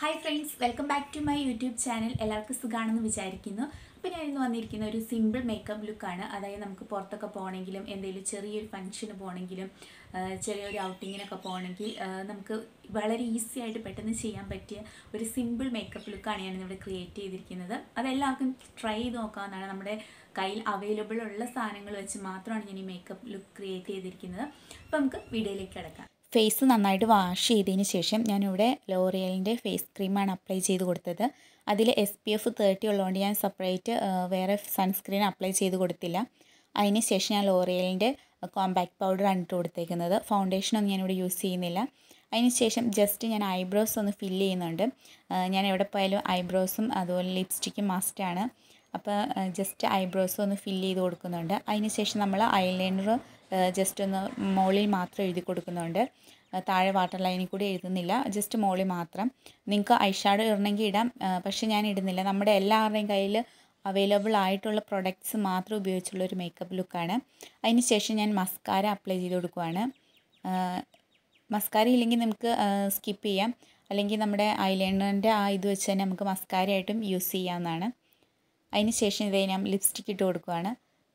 hi friends welcome back to my YouTube channel എല്ലാവർക്കും സുഖമാണെന്ന് വിചാരിക്കുന്നു അപ്പോൾ ഞാൻ ഇന്ന് വന്നിരിക്കുന്ന ഒരു സിമ്പിൾ മേക്കപ്പ് ലുക്കാണ് അതായത് നമുക്ക് പുറത്തൊക്കെ പോകണമെങ്കിലും എന്തെങ്കിലും ചെറിയൊരു ഫംഗ്ഷന് പോകണമെങ്കിലും ആ, ചെറിയൊരു ഔട്ടിങ്ങിനൊക്കെ പോകണമെങ്കിൽ ആ, നമുക്ക് വളരെ ഈസി ആയിട്ട് പെട്ടെന്ന് ചെയ്യാൻ പറ്റിയ ഒരു സിമ്പിൾ മേക്കപ്പ് ലുക്കാണ് ഞാൻ ഇവിടെ ക്രിയേറ്റ് ചെയ്തിരിക്കുന്നത് അതെല്ലാവർക്കും ട്രൈ ചെയ്ത് നോക്കാവുന്നതാണ് നമ്മുടെ കയ്യിൽ അവൈലബിൾ ഉള്ള സാധനങ്ങൾ വെച്ച് മാത്രമാണ് ഞാൻ ഈ മേക്കപ്പ് ലുക്ക് ക്രിയേറ്റ് ചെയ്തിരിക്കുന്നത് അപ്പോൾ നമുക്ക് വീഡിയോയിലേക്ക് കിടക്കാം ഫേസ് നന്നായിട്ട് വാഷ് ചെയ്തതിന് ശേഷം ഞാനിവിടെ ലോറിയലിൻ്റെ ഫേസ് ക്രീമാണ് അപ്ലൈ ചെയ്ത് കൊടുത്തത് അതിൽ എസ് പി എഫ് തേർട്ടി ഉള്ളതുകൊണ്ട് ഞാൻ സെപ്പറേറ്റ് വേറെ സൺസ്ക്രീൻ അപ്ലൈ ചെയ്ത് കൊടുത്തില്ല അതിന് ശേഷം ഞാൻ ലോറിയലിൻ്റെ കോമ്പാക്ട് പൗഡറാണ് ഇട്ട് കൊടുത്തേക്കുന്നത് ഫൗണ്ടേഷനൊന്നും ഞാനിവിടെ യൂസ് ചെയ്യുന്നില്ല അതിന് ശേഷം ജസ്റ്റ് ഞാൻ ഐബ്രോസ് ഒന്ന് ഫില്ല് ചെയ്യുന്നുണ്ട് ആ, ഞാൻ എവിടെ പോയാലും ഐബ്രോസും അതുപോലെ ലിപ്സ്റ്റിക്കും മസ്റ്റാണ് അപ്പോൾ ജസ്റ്റ് ഐബ്രോസ് ഒന്ന് ഫില്ല് ചെയ്ത് കൊടുക്കുന്നുണ്ട് അതിന് ശേഷം നമ്മൾ ഐലൈനർ ജസ്റ്റ് ഒന്ന് മുകളിൽ മാത്രം എഴുതി കൊടുക്കുന്നുണ്ട് ആ, താഴെ വാട്ടർ ലൈനിൽ കൂടി എഴുതുന്നില്ല ജസ്റ്റ് മുകളിൽ മാത്രം നിങ്ങൾക്ക് ഐഷാഡോ ഇടണമെങ്കിൽ ഇടാം ആ, പക്ഷേ ഞാൻ ഇടുന്നില്ല നമ്മുടെ എല്ലാവരുടെയും കയ്യിൽ അവൈലബിൾ ആയിട്ടുള്ള പ്രൊഡക്ട്സ് മാത്രം ഉപയോഗിച്ചുള്ള ഒരു മേക്കപ്പ് ലുക്കാണ് അതിന് ശേഷം ഞാൻ മസ്കാര അപ്ലൈ ചെയ്ത് കൊടുക്കുവാണ് മസ്കാര ഇല്ലെങ്കിൽ നമുക്ക് സ്കിപ്പ് ചെയ്യാം അല്ലെങ്കിൽ നമ്മുടെ ഐലൈനറിൻ്റെ ആ ഇത് വെച്ച് തന്നെ നമുക്ക് മസ്കാര ആയിട്ടും യൂസ് ചെയ്യാവുന്നതാണ് അതിന് ശേഷം ഇതേ ഞാൻ ലിപ്സ്റ്റിക്ക് ഇട്ട് കൊടുക്കുവാണ്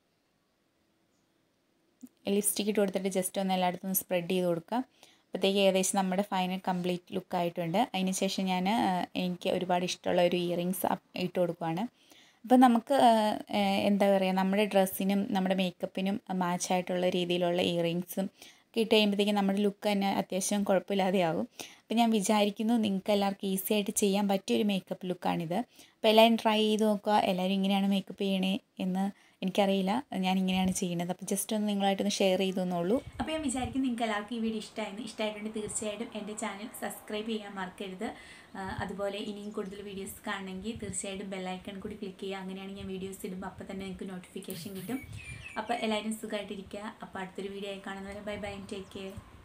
ലിപ്സ്റ്റിക്ക് ഇട്ട് കൊടുത്തിട്ട് ജസ്റ്റ് ഒന്ന് എല്ലായിടത്തും ഒന്ന് സ്പ്രെഡ് ചെയ്ത് കൊടുക്കുക അപ്പോഴത്തേക്ക് ഏകദേശം നമ്മുടെ ഫൈനൽ കംപ്ലീറ്റ് ലുക്ക് ആയിട്ടുണ്ട് അതിന് ശേഷം ഞാൻ എനിക്ക് ഒരുപാട് ഇഷ്ടമുള്ള ഒരു ഇയറിങ്സ് ഇട്ട് കൊടുക്കുവാണ് അപ്പോൾ നമുക്ക് ആ, ആ, എന്താ പറയുക നമ്മുടെ ഡ്രസ്സിനും നമ്മുടെ മേക്കപ്പിനും മാച്ച് ആയിട്ടുള്ള രീതിയിലുള്ള ഇയറിങ്സും ഒക്കെ ഇട്ട് കഴിയുമ്പോഴത്തേക്കും നമ്മുടെ ലുക്ക് തന്നെ അത്യാവശ്യം കുഴപ്പമില്ലാതെ ആകും അപ്പോൾ ഞാൻ വിചാരിക്കുന്നു നിങ്ങൾക്ക് എല്ലാവർക്കും ഈസി ആയിട്ട് ചെയ്യാൻ പറ്റിയ ഒരു മേക്കപ്പ് ലുക്കാണിത് അപ്പോൾ എല്ലാവരും ട്രൈ ചെയ്ത് നോക്കുക എല്ലാവരും ഇങ്ങനെയാണ് മേക്കപ്പ് ചെയ്യണേ എന്ന് എനിക്കറിയില്ല ഞാൻ ഇങ്ങനെയാണ് ചെയ്യുന്നത് അപ്പോൾ ജസ്റ്റ് ഒന്ന് നിങ്ങളായിട്ടൊന്ന് ഷെയർ ചെയ്തു എന്നുള്ളൂ അപ്പോൾ ഞാൻ വിചാരിക്കും നിങ്ങൾക്ക് എല്ലാവർക്കും ഈ വീഡിയോ ഇഷ്ടമായിരുന്നു ഇഷ്ടമായിട്ടുണ്ട് തീർച്ചയായിട്ടും എൻ്റെ ചാനൽ സബ്സ്ക്രൈബ് ചെയ്യാൻ മറക്കരുത് ആ, അതുപോലെ ഇനിയും കൂടുതൽ വീഡിയോസ് കാണണമെങ്കിൽ തീർച്ചയായിട്ടും ബെല്ലൈക്കൺ കൂടി ക്ലിക്ക് ചെയ്യുക അങ്ങനെയാണെങ്കിൽ ഞാൻ വീഡിയോസ് ഇടുമ്പോൾ അപ്പോൾ തന്നെ നിങ്ങൾക്ക് നോട്ടിഫിക്കേഷൻ കിട്ടും അപ്പോൾ എല്ലാവരും സുഖമായിട്ടിരിക്കുക അപ്പോൾ അടുത്തൊരു വീഡിയോ ആയി കാണുന്നവരെ ബൈ ബൈ ടേക്ക് കെയർ